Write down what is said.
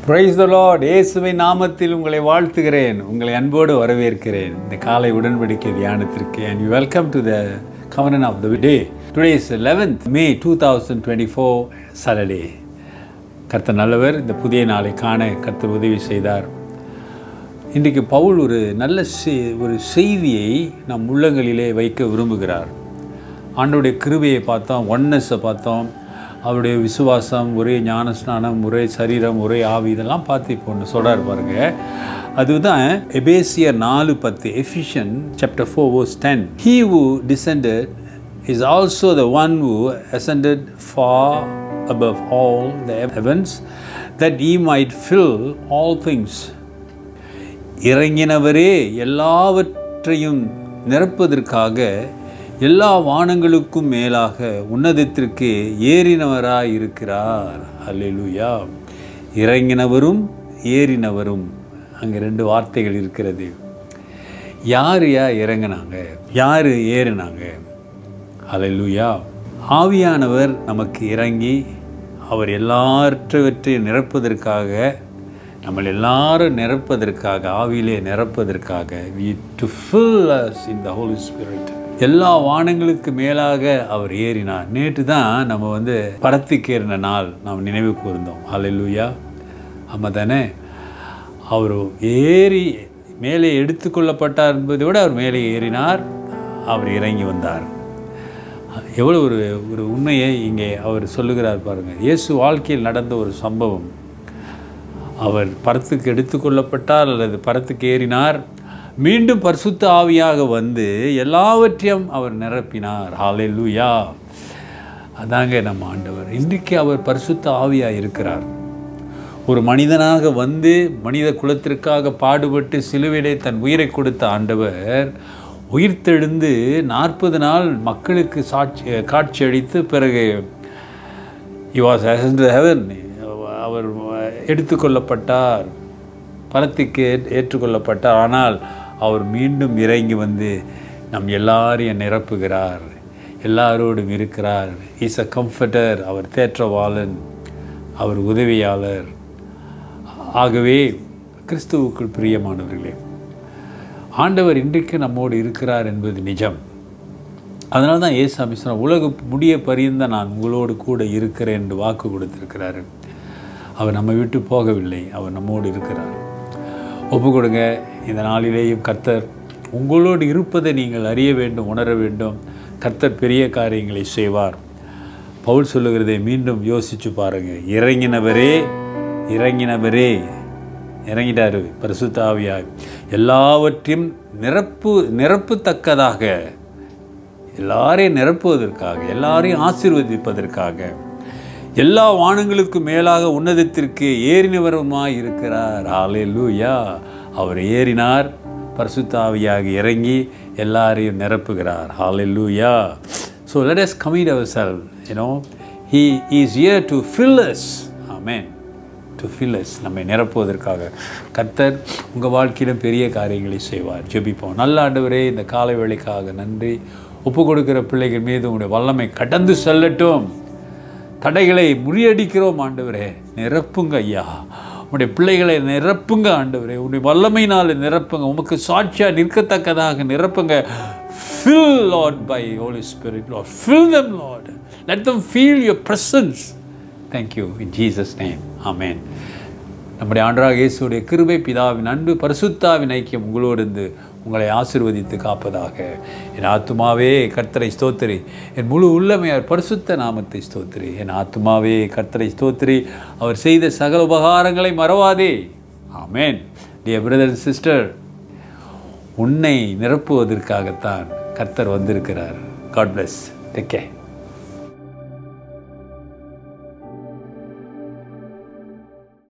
praise the Lord இயேசுவின் நாமத்தில் உங்களை வாழ்த்துகிறேன் உங்களை அன்போடு வரவேற்கிறேன் இந்த காலை உடன்படிக்கை தியானத்திற்கு and you welcome to the covenant of the day today is 11th May 2024 Saturday கர்த்தர் நல்லவர் இந்த புதிய நாளை காண கர்த்தர் உதவி செய்தார் இன்றைக்கு பவுல் ஒரு நல்ல செய்- ஒரு செய்தியை நம் உள்ளங்களிலே வைக்க விரும்புகிறார் ஆண்டோடைய கிருபையை பார்த்தோம் ஒன்னஸை பார்த்தோம் அவருடைய விசுவாசம் ஒரே ஞானஸ்நானம் ஒரே சரீரம் ஒரே ஆவி இதெல்லாம் பார்த்து இப்போ ஒன்று சொல்கிறார் பாருங்க அதுதான் எபேசியர் நாலு பத்து எஃபிஷியன் சாப்டர் ஃபோர் ஓஸ் ten he who descended is also the one who ascended far above all the heavens that he might fill all things இறங்கினவரே எல்லாவற்றையும் நிரப்பதற்காக எல்லா வானங்களுக்கும் மேலாக உன்னதத்திற்கு ஏறினவராய் இருக்கிறார் அல்லேலூயா இறங்கினவரும் ஏறினவரும் அங்கே ரெண்டு வார்த்தைகள் இருக்கிறது யார் யா இறங்கினாங்க யார் ஏறினாங்க அல்லேலூயா ஆவியானவர் நமக்கு இறங்கி அவர் எல்லாற்றவற்றையும் நிரப்புவதற்காக நம்மளை எல்லாரும் நிரப்பதற்காக ஆவியிலே நிரப்பதற்காக we to fill us in the Holy Spirit எல்லா வானங்களுக்கு மேலாக அவர் ஏறினார் நேற்று தான் நம்ம வந்து படத்துக்கு ஏறின நாள் நாம் நினைவு கூர்ந்தோம் ஹalleluya ஆமாம் தானே அவர் ஏறி மேலே எடுத்துக்கொள்ளப்பட்டார் என்பதை விட அவர் மேலே ஏறினார் அவர் இறங்கி வந்தார் எவ்வளோ ஒரு ஒரு உண்மையை இங்கே அவர் சொல்லுகிறார் பாருங்கள் இயேசு வாழ்க்கையில் நடந்த ஒரு சம்பவம் அவர் பரத்துக்கு எடுத்துக்கொள்ளப்பட்டார் அல்லது பரத்துக்கு ஏறினார் மீண்டும் பரிசுத்த ஆவியாக வந்து எல்லாவற்றையும் அவர் நிரப்பினார் ஹalleluya அதாங்க நம்ம ஆண்டவர் இன்றைக்கு அவர் பரிசுத்த ஆவியாக இருக்கிறார் ஒரு மனிதனாக வந்து மனித குலத்திற்காக பாடுபட்டு சிலுவையிலே தன் உயிரை கொடுத்த ஆண்டவர் உயிர்த்தெழுந்து நாற்பது நாள் மக்களுக்கு சாட்சி காட்சி அளித்து பிறகு he was ascended to heaven அவர் எடுத்துக்கொள்ளப்பட்டார் பலத்துக்கு ஏற்- ஏற்றுக்கொள்ளப்பட்டார் ஆனால் அவர் மீண்டும் இறங்கி வந்து நம் எல்லாரையும் நிரப்புகிறார் எல்லாரோடும் இருக்கிறார் இஸ் அ கம்ஃபர்டர் அவர் தேற்றவாளன் அவர் உதவியாளர் ஆகவே கிறிஸ்துவுக்குள் பிரியமானவர்களே ஆண்டவர் இன்றைக்கு நம்மோடு இருக்கிறார் என்பது நிஜம் அதனால தான் ஏசு அமிஸ்வரம் உலக முடிய பரிந்த நான் உங்களோடு கூட இருக்கிறேன் என்று வாக்கு கொடுத்திருக்கிறாரு அவர் நம்ம விட்டு போகவில்லை அவர் நம்மோடு இருக்கிறார் ஒப்பு கொடுங்க இந்த நாளிலேயும் கர்த்தர் உங்களோடு இருப்பதை நீங்கள் அறிய வேண்டும் உணர வேண்டும் கர்த்தர் பெரிய காரியங்களை செய்வார் பவுல் சொல்லுகிறதை மீண்டும் யோசிச்சு பாருங்க இறங்கினவரே இறங்கினவரே இறங்கிட்டாரு பரிசுத்த ஆவியாய் எல்லாவற்றையும் நிரப்பு நிரப்புத்தக்கதாக எல்லாரையும் நிரப்புவதற்காக எல்லாரையும் ஆசீர்வதிப்பதற்காக எல்லா வானங்களுக்கும் மேலாக உன்னதத்திற்கு ஏறினவருமாய் இருக்கிறார் ஹalleluya அவர் ஏறினார் பரிசுத்தாவியாக இறங்கி எல்லாரையும் நிரப்புகிறார் ஹalleluya so let us commit ourselves you know he is here to fill us amen to fill us நம்மை நிரப்புவதற்காக கர்த்தர் உங்கள் வாழ்க்கையிலும் பெரிய காரியங்களை செய்வார் ஜெபிப்போம் நல்ல ஆண்டவரே இந்த காலை வேளைக்காக நன்றி ஒப்பு கொடுக்கிற பிள்ளைகள் மீது உங்களுடைய வல்லமை கடந்து செல்லட்டும் தடைகளை முறியடிக்கிறோம் ஆண்டவரே நிரப்புங்க ஐயா உங்களுடைய பிள்ளைகளை நிரப்புங்க ஆண்டவரே உங்களுடைய வல்லமையினால் நிரப்புங்க உமக்கு சாட்சியாக நிற்கத்தக்கதாக நிரப்புங்க fill Lord by Holy Spirit Lord fill them Lord let them feel your presence thank you in Jesus name amen நம்முடைய ஆண்டராக இயேசுடைய கிருபை பிதாவின் அன்பு பரிசுத்தாவின் ஐக்கியம் உங்களோடு இருந்து உங்களை ஆசிர்வதித்து காப்பதாக என் ஆத்துமாவே கர்த்தரை ஸ்தோத்திரி என் முழு உள்ளமையார் பரிசுத்த நாமத்தை ஸ்தோத்திரி என் ஆத்துமாவே கர்த்தரை ஸ்தோத்திரி அவர் செய்த சகல உபகாரங்களை மறவாதே ஆமென் டியர் பிரதர் சிஸ்டர் உன்னை நிரப்புவதற்காகத்தான் கர்த்தர் வந்திருக்கிறார் காட் bless டேக் கேர்